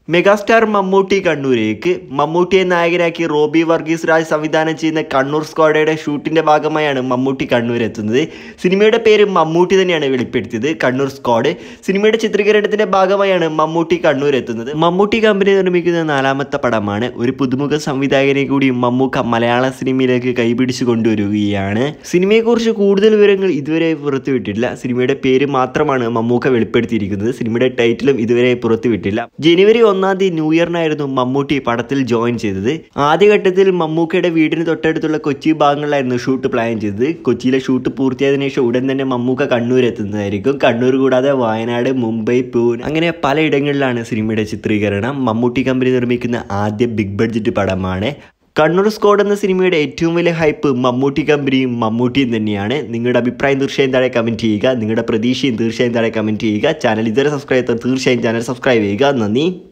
megastar Mammootty കണ്ണൂരേക്ക് മമ്മൂട്ടിയെ നായകനാക്കി Robbie Varghese Raj സംവിധാനം ചെയ്യുന്ന കണ്ണൂർ സ്ക്വാഡയുടെ ഷൂട്ടിന്റെ ഭാഗമായാണ് മമ്മൂട്ടി കണ്ണൂർ എത്തുന്നത് സിനിമയുടെ പേര് മമ്മൂട്ടി തന്നെയാണ് വെളിപ്പെടുത്തിയത് കണ്ണൂർ സ്ക്വാഡ് സിനിമയുടെ ചിത്രീകരണത്തിന്റെ ഭാഗമായാണ് മമ്മൂട്ടി കണ്ണൂർ എത്തുന്നത് മമ്മൂട്ടി കമ്പനി നിർമ്മിക്കുന്ന നാലാമത്തെ പടമാണ് ഒരു പുതുമുഖ സംവിധായകനെ കൂടി മമ്മൂക്ക മലയാള സിനിമയിലേക്ക് കൈപിടിച്ചു കൊണ്ടുവരികയാണ് സിനിമയെക്കുറിച്ച് കൂടുതൽ വിവരങ്ങൾ ഇതുവരെ പുറത്തുവിട്ടില്ല സിനിമയുടെ പേര് മാത്രമാണ് മമ്മൂക്ക വെളിപ്പെടുത്തിയിരിക്കുന്നത് സിനിമയുടെ ടൈറ്റിലും ഇതുവരെ പുറത്തുവിട്ടില്ല ജനുവരി ഒന്നാം തീയതി ന്യൂ ഇയറിനായിരുന്നു മമ്മൂട്ടി പടത്തിൽ ജോയിൻ ചെയ്തത് ആദ്യഘട്ടത്തിൽ മമ്മൂക്കയുടെ വീടിന് തൊട്ടടുത്തുള്ള കൊച്ചി ഭാഗങ്ങളിലായിരുന്നു ഷൂട്ട് പ്ലാൻ ചെയ്തത് കൊച്ചിയിലെ ഷൂട്ട് പൂർത്തിയായതിനു ശേഷം ഉടൻ തന്നെ മമ്മൂക്ക കണ്ണൂർ എത്തുന്നതായിരിക്കും കണ്ണൂർ കൂടാതെ വയനാട് മുംബൈ പൂനെ അങ്ങനെ പലയിടങ്ങളിലാണ് സിനിമയുടെ ചിത്രീകരണം മമ്മൂട്ടി കമ്പനി നിർമ്മിക്കുന്ന ആദ്യ ബിഗ് ബഡ്ജറ്റ് പടമാണ് കണ്ണൂർ സ്ക്വാഡ് എന്ന സിനിമയുടെ ഏറ്റവും വലിയ ഹൈപ്പ് മമ്മൂട്ടി കമ്പനിയും മമ്മൂട്ടിയും തന്നെയാണ് നിങ്ങളുടെ അഭിപ്രായം തീർച്ചയായും താഴെ കമൻറ്റ് ചെയ്യുക നിങ്ങളുടെ പ്രതീക്ഷയും തീർച്ചയായും താഴെ കമൻറ്റ് ചെയ്യുക ചാനൽ ഇതുവരെ സബ്സ്ക്രൈബ് ചെയ്താൽ തീർച്ചയായും ചാനൽ സബ്സ്ക്രൈബ് ചെയ്യുക നന്ദി